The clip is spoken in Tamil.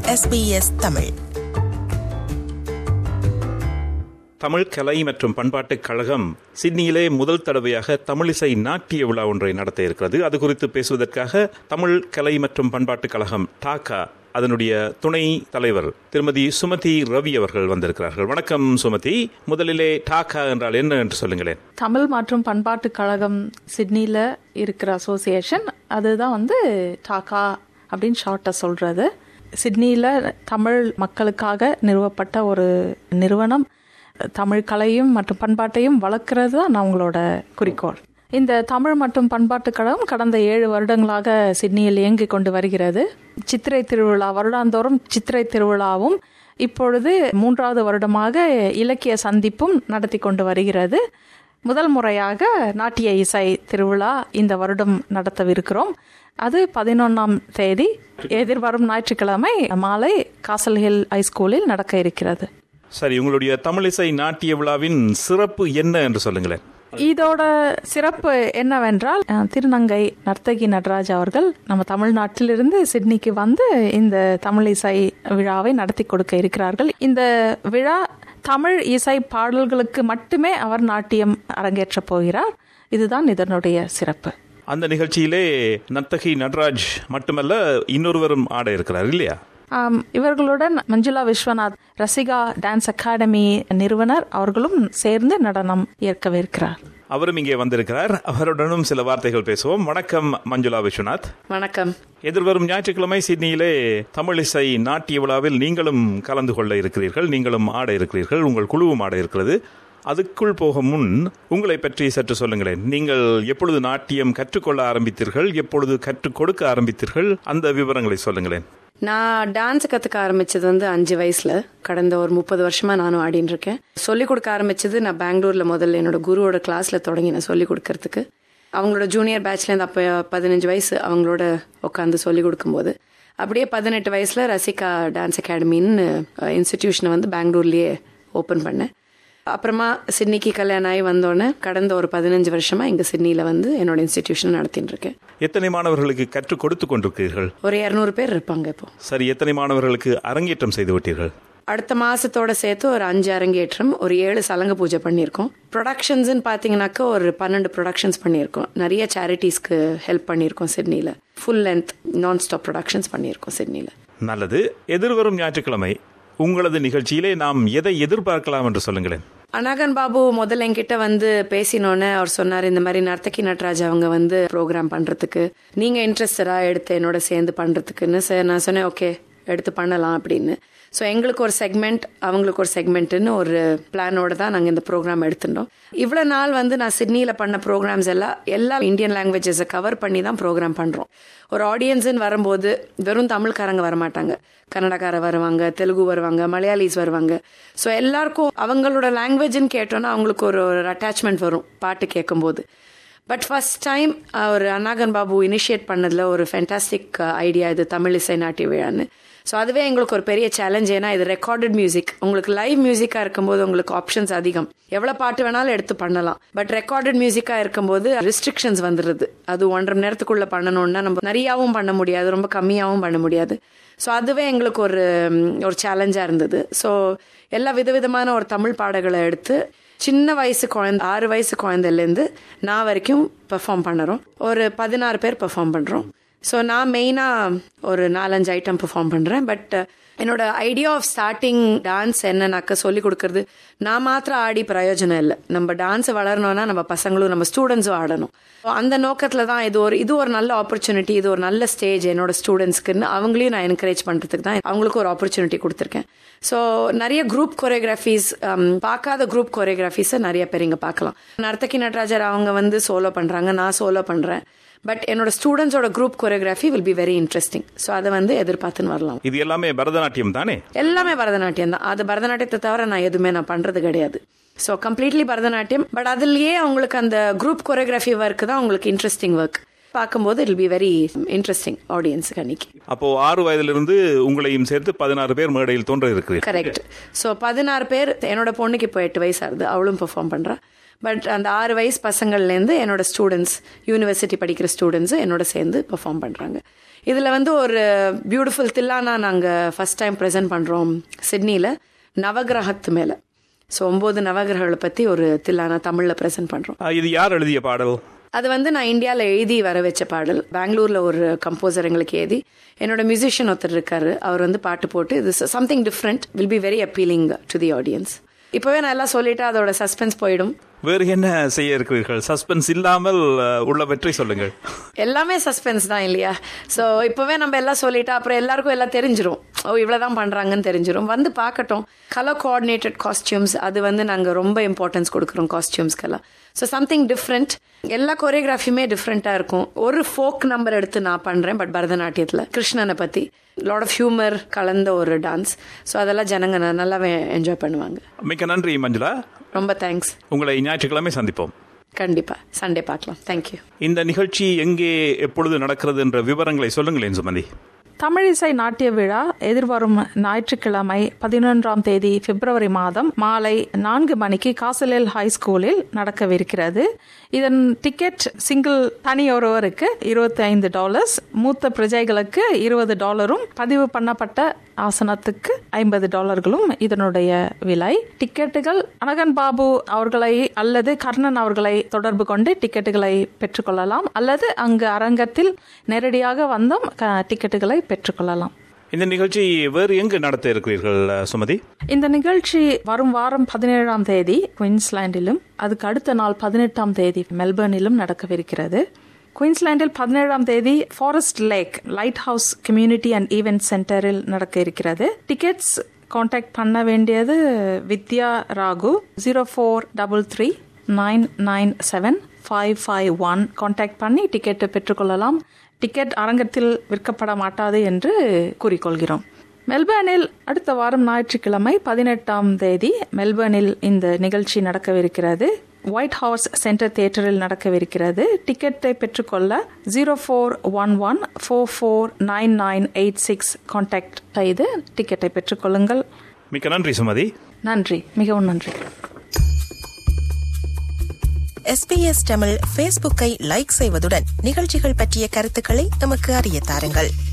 எஸ்பிஎஸ் தமிழ் தமிழ் கலை மற்றும் பண்பாட்டுக் கழகம் சிட்னியிலே முதல் தடவையாக தமிழிசை நாட்டிய விழா ஒன்றை நடத்த இருக்கிறது அது குறித்து பேசுவதற்காக தமிழ் கலை மற்றும் பண்பாட்டுக் கழகம் டாக்கா அதனுடைய துணை தலைவர் திருமதி சுமதி ரவி அவர்கள் வந்திருக்கிறார்கள் வணக்கம் சுமதி முதலிலே டாக்கா என்றால் என்ன என்று சொல்லுங்களேன் தமிழ் மற்றும் பண்பாட்டுக் கழகம் சிட்னியில் இருக்கிற அசோசியேஷன் அதுதான் வந்து டாக்கா அப்படின்னு ஷார்ட்டாக சொல்கிறது சிட்னியில் தமிழ் மக்களுக்காக நிறுவப்பட்ட ஒரு நிறுவனம் தமிழ் கலையும் மற்றும் பண்பாட்டையும் வளர்க்குறது தான் அவங்களோட குறிக்கோள் இந்த தமிழ் மற்றும் பண்பாட்டுக் கழகம் கடந்த ஏழு வருடங்களாக சிட்னியில் இயங்கிக் கொண்டு வருகிறது சித்திரை திருவிழா வருடாந்தோறும் சித்திரை திருவிழாவும் இப்பொழுது மூன்றாவது வருடமாக இலக்கிய சந்திப்பும் நடத்தி கொண்டு வருகிறது முதல் முறையாக நாட்டிய இசை திருவிழா இந்த வருடம் நடத்தவிருக்கிறோம் அது பதினொன்றாம் தேதி எதிர்வரும் ஞாயிற்றுக்கிழமை மாலை காசல் ஹில் ஹைஸ்கூலில் நடக்க இருக்கிறது சரி உங்களுடைய தமிழிசை நாட்டிய விழாவின் சிறப்பு என்ன என்று சொல்லுங்களேன் இதோட சிறப்பு என்னவென்றால் அஹ், திருநங்கை நர்த்தகி நடராஜ் அவர்கள் நம்ம தமிழ்நாட்டிலிருந்து சிட்னிக்கு வந்து இந்த தமிழ் இசை விழாவை நடத்தி கொடுக்க இருக்கிறார்கள் இந்த விழா தமிழ் இசை பாடல்களுக்கு மட்டுமே அவர் நாட்டியம் அரங்கேற்றப் போகிறார் இதுதான் இதனுடைய சிறப்பு அந்த நிகழ்ச்சியிலே நர்த்தகி நடராஜ் மட்டுமல்ல இன்னொருவரும் ஆட இருக்கிறார் இல்லையா ஆம், இவர்களுடன் மஞ்சுளா விஸ்வநாத் ரசிகா டான்ஸ் அகாடமி நிறுவனர் அவர்களும் சேர்ந்து நடனம் ஏற்கவிருக்கிறார் அவரும் இங்கே வந்திருக்கிறார் அவருடனும் சில வார்த்தைகள் பேசுவோம் வணக்கம் மஞ்சுளா விஸ்வநாத் வணக்கம் எதிர்வரும் ஞாயிற்றுக்கிழமை சிட்னியிலே தமிழிசை நாட்டிய விழாவில் நீங்களும் கலந்து கொள்ள இருக்கிறீர்கள் நீங்களும் ஆட இருக்கிறீர்கள் உங்கள் குழுவும் ஆட இருக்கிறது அதுக்குள் போக முன் உங்களை பற்றி சற்று சொல்லுங்களேன் நீங்கள் எப்பொழுது நாட்டியம் கற்றுக்கொள்ள ஆரம்பித்தீர்கள் எப்பொழுது கற்றுக் கொடுக்க ஆரம்பித்தீர்கள் அந்த விவரங்களை சொல்லுங்களேன் நான் டான்ஸ் கற்றுக்க ஆரம்பிச்சது வந்து அஞ்சு வயசுல கடந்த ஒரு முப்பது வருஷமா நானும் ஆடின்னு இருக்கேன் சொல்லிக் கொடுக்க ஆரம்பிச்சது நான் பெங்களூர்ல முதல்ல என்னோட குருவோட கிளாஸ்ல தொடங்கினேன் சொல்லிக் கொடுக்கறதுக்கு அவங்களோட ஜூனியர் பேட்ச்லேருந்து அப்போ பதினஞ்சு வயசு அவங்களோட உட்காந்து சொல்லிக் கொடுக்கும்போது அப்படியே பதினெட்டு வயசுல ரசிகா டான்ஸ் அகாடமின்னு இன்ஸ்டிடியூஷனை வந்து பெங்களூர்லயே ஓப்பன் பண்ணேன் அப்புறமா சிட்னிக்கு கல்யாணம் ஆகி வந்தோடனே கடந்த ஒரு பதினஞ்சு வருஷமா இங்க சிட்னியில வந்து என்னோட இன்ஸ்டிடியூஷன் நடத்தின்னு இருக்கேன் எத்தனை மாணவர்களுக்கு கற்றுக் கொடுத்து கொண்டிருக்கிறீர்கள் ஒரு இரநூறு பேர் இருப்பாங்க இப்போ சரி எத்தனை மாணவர்களுக்கு அரங்கேற்றம் செய்து விட்டீர்கள் அடுத்த மாசத்தோட சேர்த்து ஒரு அஞ்சு அரங்கேற்றம் ஒரு ஏழு சலங்க பூஜை பண்ணியிருக்கோம் ப்ரொடக்ஷன்ஸ்னு பார்த்தீங்கன்னாக்கா ஒரு பன்னெண்டு ப்ரொடக்ஷன்ஸ் பண்ணியிருக்கோம் நிறைய சேரிட்டிஸ்க்கு ஹெல்ப் பண்ணியிருக்கோம் சிட்னியில் full length nonstop productions பண்ணியிருக்கோம் சிட்னியில் நல்லது எதிர்வரும் ஞாயிற்றுக்கிழமை உங்களது நிகழ்ச்சியிலே நாம் எதை எதிர்பார்க்கலாம் என்று சொல்லுங்களேன் அனாகன் பாபு முதல்ல என்கிட்ட வந்து பேசினோன்னே அவர் சொன்னார் இந்த மாதிரி நர்த்தகி நட்ராஜ் அவங்க வந்து ப்ரோக்ராம் பண்றதுக்கு நீங்க இன்ட்ரெஸ்டடா எடுத்து என்னோட சேர்ந்து பண்றதுக்குன்னு சார் நான் சொன்னேன் ஓகே எடுத்து பண்ணலாம் அப்படின்னு ஸோ எங்களுக்கு ஒரு செக்மெண்ட் அவங்களுக்கு ஒரு செக்மெண்ட்னு ஒரு பிளானோட தான் நாங்கள் இந்த ப்ரோக்ராம் எடுத்துட்டோம் இவ்வளோ நாள் வந்து நான் சிட்னியில் பண்ண ப்ரோக்ராம்ஸ் எல்லாம் எல்லா இந்தியன் லாங்குவேஜஸை கவர் பண்ணி தான் ப்ரோக்ராம் பண்ணுறோம் ஒரு ஆடியன்ஸ்னு வரும்போது வெறும் தமிழ்காரங்க வரமாட்டாங்க கன்னடக்கார வருவாங்க தெலுங்கு வருவாங்க மலையாளிஸ் வருவாங்க ஸோ எல்லாருக்கும் அவங்களோட லாங்குவேஜ்னு கேட்டோன்னா அவங்களுக்கு ஒரு ஒரு அட்டாச்மெண்ட் வரும் பாட்டு கேட்கும்போது பட் ஃபர்ஸ்ட் டைம் அவர் அனாகன் பாபு இனிஷியேட் பண்ணதில் ஒரு ஃபென்டாஸ்டிக் ஐடியா இது தமிழ் இசை நாட்டிய விழான்னு ஸோ அதுவே எங்களுக்கு ஒரு பெரிய சேலஞ்ச் ஏன்னா இது ரெக்கார்டட் மியூசிக் உங்களுக்கு லைவ் மியூசிக்காக இருக்கும்போது உங்களுக்கு ஆப்ஷன்ஸ் அதிகம் எவ்வளோ பாட்டு வேணாலும் எடுத்து பண்ணலாம் பட் ரெக்கார்டட் மியூசிக்காக இருக்கும்போது ரெஸ்ட்ரிக்ஷன்ஸ் வந்துடுது அது ஒன்றரை மணி நேரத்துக்குள்ளே பண்ணணும்னா நம்ம நிறையாவும் பண்ண முடியாது ரொம்ப கம்மியாகவும் பண்ண முடியாது ஸோ அதுவே எங்களுக்கு ஒரு ம், ஒரு சேலஞ்சாக இருந்தது ஸோ எல்லா விதவிதமான ஒரு தமிழ் பாடல்களை எடுத்து சின்ன வயசு குழந்தை ஆறு வயசு குழந்தைலேருந்து நான் வரைக்கும் பெர்ஃபார்ம் பண்ணுறோம் ஒரு பதினாறு பேர் பெர்ஃபார்ம் பண்ணுறோம் ஸோ நான் மெயினாக ஒரு நாலஞ்சு ஐட்டம் பெர்ஃபார்ம் பண்ணுறேன் பட் என்னோட ஐடியா ஆஃப் ஸ்டார்டிங் டான்ஸ் என்னன்னாக்க சொல்லி கொடுக்கறது நான் மாத்திரம் ஆடி பிரயோஜனம் இல்லை நம்ம டான்ஸ் வளரணும்னா நம்ம பசங்களும் நம்ம ஸ்டூடெண்ட்ஸும் ஆடணும் So, அந்த நோக்கத்தில் தான் இது ஒரு இது ஒரு நல்ல ஆப்பர்ச்சுனிட்டி இது ஒரு நல்ல ஸ்டேஜ் என்னோட ஸ்டூடெண்ட்ஸ்க்குன்னு அவங்களையும் நான் என்கரேஜ் பண்ணுறதுக்கு தான் அவங்களுக்கு ஒரு ஆப்பர்ச்சுனிட்டி கொடுத்துருக்கேன் ஸோ நிறைய குரூப் கொரியோகிராஃபிஸ் பார்க்காத குரூப் கொரியோகிராஃபிஸை நிறைய பேர் இங்கே பார்க்கலாம் நர்த்தகி நடராஜர் அவங்க வந்து சோலோ பண்ணுறாங்க நான் சோலோ பண்ணுறேன் பட் என்னோட ஸ்டூடெண்ட்ஸோட group choreography will be very interesting so அதை வந்து எதிர்பார்த்துன்னு வரலாம் இது எல்லாமே பரதநாட்டியம் தானே எல்லாமே பரதநாட்டியம் தான் அது பரதநாட்டியத்தை தவிர நான் எதுவுமே நான் பண்றது கிடையாது ஸோ கம்ப்ளீட்லி பரதநாட்டியம் பட் அதுலயே அவங்களுக்கு அந்த குரூப் கொரியோகிராஃபி ஒர்க் தான் உங்களுக்கு இன்ட்ரெஸ்டிங் ஒர்க் பார்க்கும்போது இல் பி வெரி இன்ட்ரெஸ்டிங் ஆடியன்ஸுக்கு அன்னைக்கு அப்போ ஆறு வயதிலிருந்து உங்களையும் சேர்த்து பதினாறு பேர் மேடையில் தோன்ற இருக்கிறீர்கள் கரெக்ட் ஸோ பதினாறு பேர் என்னோட பொண்ணுக்கு இப்போ எட்டு வயசு ஆகுது அவளும் பெர்ஃபார்ம் பண்றா பட் அந்த ஆறு வயசு பசங்கள்லேருந்து என்னோட ஸ்டூடெண்ட்ஸ் யூனிவர்சிட்டி படிக்கிற ஸ்டூடெண்ட்ஸு என்னோட சேர்ந்து பெர்ஃபார்ம் பண்ணுறாங்க இதில் வந்து ஒரு பியூட்டிஃபுல் தில்லானா நாங்கள் ஃபஸ்ட் டைம் ப்ரெசென்ட் பண்ணுறோம் சிட்னியில் நவகிரகத்து மேலே ஸோ ஒம்பது நவகிரகங்களை பற்றி ஒரு தில்லானா தமிழில் ப்ரெசென்ட் பண்ணுறோம் ஆ, இது யார் எழுதிய பாடல் அது வந்து நான் இந்தியாவில் எழுதி வர வச்ச பாடல் பெங்களூரில் ஒரு கம்போசர் எங்களுக்கு எழுதி என்னோட மியூசிஷியன் ஒருத்தர் இருக்காரு அவர் வந்து பாட்டு போட்டு இது something different will be very appealing to the audience இப்போவே நான் எல்லாம் சொல்லிட்டா அதோட சஸ்பென்ஸ் போயிடும் வேறு என்ன செய்ய இருக்கிறீர்கள் சஸ்பென்ஸ் இல்லாமல் அ, உள்ளவற்றை சொல்லுங்கள் எல்லாமே சஸ்பென்ஸ் தான் இல்லையா ஸோ இப்போவே நம்ம எல்லாம் சொல்லிட்டா அப்புறம் எல்லாருக்கும் எல்லாம் தெரிஞ்சிரும் ஓ இவ்வளோதான் பண்ணுறாங்கன்னு தெரிஞ்சிரும் வந்து பார்க்கட்டும் கலர் கோஆர்டினேட்டட் காஸ்டியூம்ஸ் அது வந்து நாங்கள் ரொம்ப இம்பார்ட்டன்ஸ் கொடுக்குறோம் காஸ்டியூம்ஸ்க்கெல்லாம் ஸோ சம்திங் டிஃப்ரெண்ட் எல்லா கொரியோகிராஃபியுமே டிஃப்ரெண்ட்டாக இருக்கும் ஒரு ஃபோக் நம்பர் எடுத்து நான் பண்ணுறேன் பட் பரதநாட்டியத்தில் கிருஷ்ணனை பற்றி லாட் ஆஃப் ஹியூமர் கலந்த ஒரு டான்ஸ் ஸோ அதெல்லாம் ஜனங்க ந- நல்லாவே என்ஜாய் பண்ணுவாங்க மிக்க நன்றி மஞ்சுளா ரொம்ப தேங்க்ஸ் உங்களை ஞாயிற்றுக்கிழமை சந்திப்போம் கண்டிப்பாக சண்டே பார்க்கலாம் தேங்க்யூ இந்த நிகழ்ச்சி எங்கே எப்பொழுது நடக்கிறது என்ற விவரங்களை சொல்லுங்களேன் சுமதி தமிழிசை நாட்டிய விழா எதிர்வரும் ஞாயிற்றுக்கிழமை பதினொன்றாம் தேதி பிப்ரவரி மாதம் மாலை நான்கு மணிக்கு காசலேல் ஹை ஸ்கூலில் நடக்கவிருக்கிறது இதன் டிக்கெட் சிங்கிள் தனி ஒருவருக்கு இருபத்தி ஐந்து டாலர்ஸ் மூத்த பிரஜைகளுக்கு இருபது டாலரும் பதிவு பண்ணப்பட்ட ஆசனத்துக்கு ஐம்பது டாலர்களும் இதனுடைய விலை டிக்கெட்டுகள் அனகன் பாபு அவர்களை அல்லது கர்ணன் அவர்களை தொடர்பு கொண்டு டிக்கெட்டுகளை பெற்றுக்கொள்ளலாம் அல்லது அங்கு அரங்கத்தில் நேரடியாக வந்தும் க- டிக்கெட்டுகளை பெற்றுக்கொள்ளலாம் இந்த நிகழ்ச்சி வேறு எங்கு நடத்த இருக்கிறீர்கள் அ, சுமதி இந்த நிகழ்ச்சி வரும் வாரம் பதினேழாம் தேதி குயின்ஸ்லாண்டிலும் அதுக்கு அடுத்த நாள் பதினெட்டாம் தேதி மெல்பர்னிலும் நடக்கவிருக்கிறது குயின்ஸ்லாண்டில் பதினேழாம் தேதி Forest Lake lighthouse community and event சென்டரில் நடக்க இருக்கிறது டிக்கெட்ஸ் காண்டாக்ட் பண்ண வேண்டியது Vidya Raghu zero four double three nine nine seven five five one contact பண்ணி டிக்கெட்டை பெற்றுக்கொள்ளலாம் டிக்கெட் அரங்கத்தில் விற்கப்பட மாட்டாது என்று கூறிக்கொள்கிறோம் மெல்பர்னில் அடுத்த வாரம் ஞாயிற்றுக்கிழமை பதினெட்டாம் தேதி மெல்பர்னில் இந்த நிகழ்ச்சி நடக்கவிருக்கிறது ஒயிட் ஹவுஸ் சென்டர் தியேட்டரில் நடக்கவிருக்கிறது டிக்கெட்டை பெற்றுக்கொள்ள zero four one one four four nine nine eight six contact செய்து டிக்கெட்டை பெற்றுக்கொள்ளுங்கள் மிக்க நன்றி சுமதி நன்றி மிகவும் நன்றி எஸ்பிஎஸ் தமிழ் ஃபேஸ்புக்கை லைக் செய்வதுடன் நிகழ்ச்சிகள் பற்றிய கருத்துக்களை எமக்கு அறிய தாருங்கள்